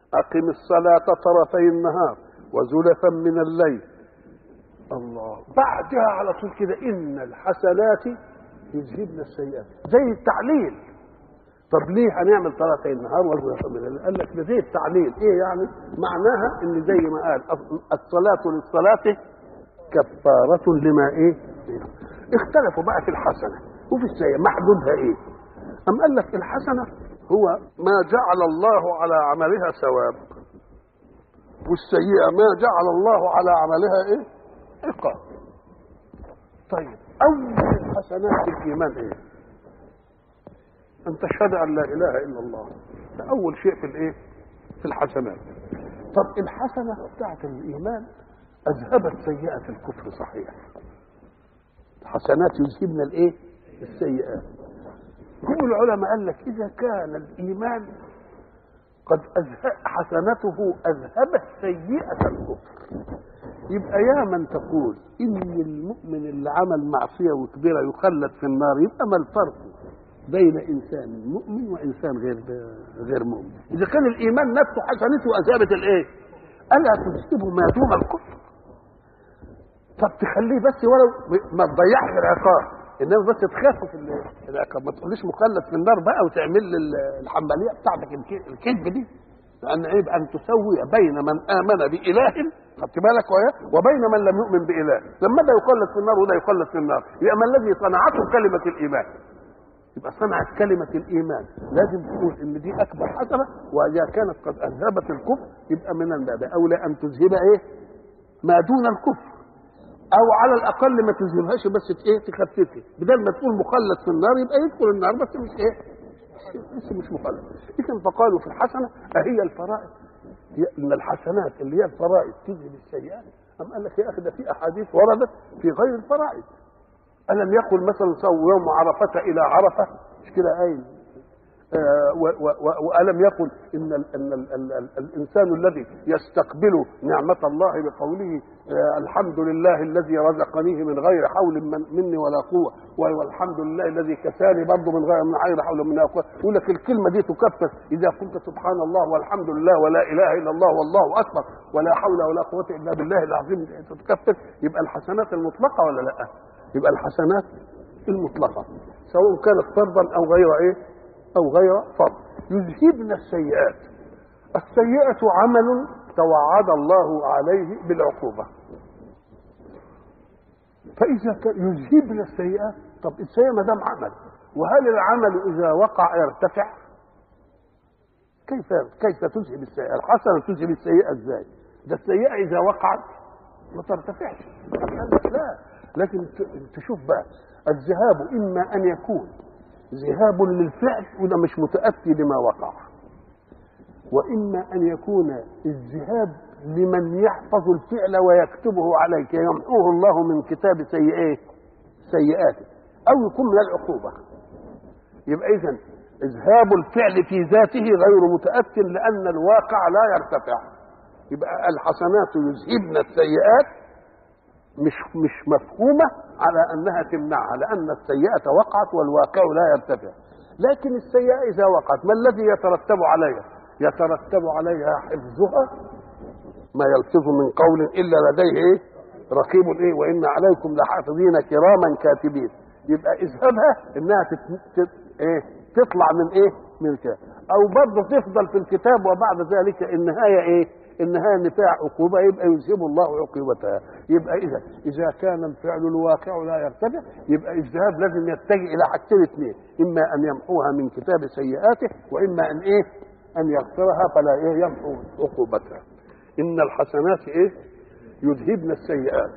أقم الصلاة طرفي النهار وزلفا من الليل الله بعدها على طول كده إن الحسنات يذهبن السيئات زي التعليل طب ليه هنعمل طرفي النهار وزلفا من الليل قال لك ده زي التعليل ايه يعني معناها ان زي ما قال الصلاة للصلاة كفارة لما ايه اختلفوا بقى في الحسنة وفي السيئة محدودها ايه أم قال لك الحسنة هو ما جعل الله على عملها ثواب والسيئة ما جعل الله على عملها ايه عقاب طيب أول الحسنات الإيمان ايه أن تشهد أن لا إله إلا الله ده أول شيء في الايه في الحسنات طب الحسنة بتاعت الإيمان أذهبت سيئة الكفر صحيح الحسنات يذهبن الايه السيئات هم العلماء قال لك اذا كان الايمان قد أذهب حسنته اذهبت سيئه الكفر يبقى يا من تقول ان المؤمن اللي عمل معصيه وكبيره يخلد في النار يبقى ما الفرق بين انسان مؤمن وانسان غير غير مؤمن اذا كان الايمان نفسه حسنته اذهبت الايه الا تذهب ما دون الكفر طب تخليه بس ولو ما تضيعش العقاب انما بس تخافوا في العقاب ما تقوليش مخلد في النار بقى وتعمل لي الحنبليه بتاعتك الكذب دي لان عيب ان تسوي بين من امن باله خدت بالك وياه وبين من لم يؤمن باله لما ده يخلد في النار وده يخلد في النار يبقى ما الذي صنعته كلمه الايمان يبقى صنعت كلمة الإيمان لازم تقول إن دي أكبر حسنة وإذا كانت قد أذهبت الكفر يبقى من الباب أولى أن تذهب إيه؟ ما دون الكفر او على الاقل ما تذهبهاش بس ايه تخففها بدل ما تقول مخلد في النار يبقى يدخل النار بس مش ايه بس مش مخلد اذا فقالوا في الحسنه اهي الفرائض هي ان الحسنات اللي هي الفرائض تذهب السيئات ام قال لك يا اخي ده في احاديث وردت في غير الفرائض الم يقل مثلا صوم يوم عرفه الى عرفه مش كده قايل آه والم يقل ان ال ان ال ال ال الانسان الذي يستقبل نعمه الله بقوله آه الحمد لله الذي رزقنيه من غير حول من مني ولا قوه والحمد لله الذي كساني برضه من غير من غير حول مني ولا قوه يقول لك الكلمه دي تكفر اذا قلت سبحان الله والحمد لله ولا اله الا الله والله اكبر ولا حول ولا قوه الا بالله العظيم تكفر يبقى الحسنات المطلقه ولا لا؟ يبقى الحسنات المطلقه سواء كانت فرضا او غير ايه؟ أو غير فرض يذهبن السيئات السيئة عمل توعد الله عليه بالعقوبة فإذا يذهبن السيئات طب السيئة ما دام عمل وهل العمل إذا وقع يرتفع؟ كيف كيف تذهب السيئة؟ الحسنة تذهب السيئة ازاي؟ ده السيئة إذا وقعت ما ترتفعش لا لكن تشوف بقى الذهاب إما أن يكون ذهاب للفعل وده مش متأتي لما وقع وإما أن يكون الذهاب لمن يحفظ الفعل ويكتبه عليك يمحوه الله من كتاب سيئات سيئاته أو يكون من العقوبة يبقى إذا إذهاب الفعل في ذاته غير متأت لأن الواقع لا يرتفع يبقى الحسنات يذهبن السيئات مش مش مفهومه على انها تمنعها لان السيئه وقعت والواقع لا يرتفع لكن السيئه اذا وقعت ما الذي يترتب عليها يترتب عليها حفظها ما يلفظ من قول الا لديه ايه رقيب ايه وان عليكم لحافظين كراما كاتبين يبقى اذهبها انها تت... تت... ايه تطلع من ايه من الكتاب او برضه تفضل في الكتاب وبعد ذلك النهايه ايه النهايه نفاع عقوبه يبقى يذهب الله عقوبتها يبقى اذا اذا كان الفعل الواقع لا يرتفع يبقى الذهاب لازم يتجه الى حاجتين اثنين اما ان يمحوها من كتاب سيئاته واما ان ايه ان يغفرها فلا ايه يمحو عقوبتها ان الحسنات ايه يذهبن السيئات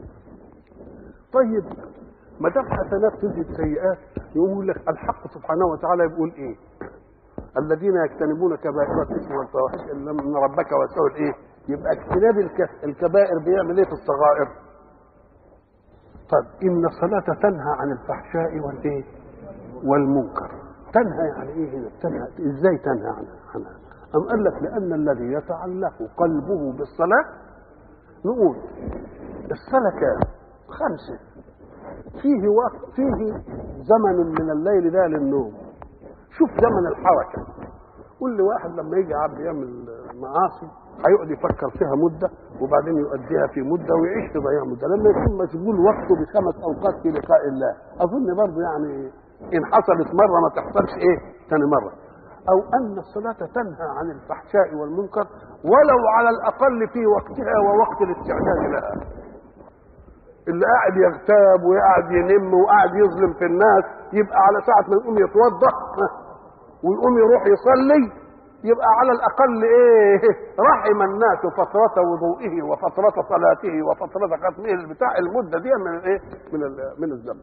طيب ما دام حسنات تذهب سيئات يقول لك الحق سبحانه وتعالى يقول ايه الذين يجتنبون كبائر الاثم والفواحش الا من ربك واسعه الايه يبقى اجتناب الكبائر بيعمل ايه في الصغائر طب ان الصلاه تنهى عن الفحشاء والايه والمنكر تنهى يعني ايه هنا تنهى ازاي تنهى عنها عنها ام قال لك لان الذي يتعلق قلبه بالصلاه نقول الصلاه كام خمسه فيه وقت فيه زمن من الليل ده للنوم شوف زمن الحركة قول لي واحد لما يجي عبد يعمل معاصي هيقعد يفكر فيها مده وبعدين يؤديها في مده ويعيش في ضياع مده لما يكون مشغول وقته بخمس اوقات في لقاء الله اظن برضه يعني ان حصلت مره ما تحصلش ايه ثاني مره او ان الصلاه تنهى عن الفحشاء والمنكر ولو على الاقل في وقتها ووقت الاستعداد لها اللي قاعد يغتاب وقاعد ينم وقاعد يظلم في الناس يبقى على ساعه ما يقوم يتوضا ويقوم يروح يصلي يبقى على الاقل ايه رحم الناس فتره وضوئه وفتره صلاته وفتره ختمه بتاع المده دي من الايه من ال- من الذنب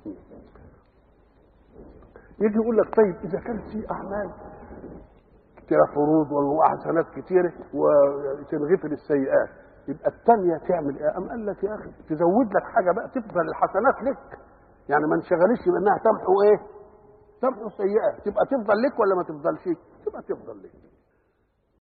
يجي يقول لك طيب اذا كان في اعمال كتيرة فروض وحسنات كتيرة وتنغفر السيئات يبقى الثانية تعمل ايه؟ أم قال لك يا أخي تزود لك حاجة بقى تفضل الحسنات لك يعني ما انشغلش بأنها تمحو إيه؟ تمحو السيئات تبقى تفضل لك ولا ما تفضلش؟ تبقى تفضل لك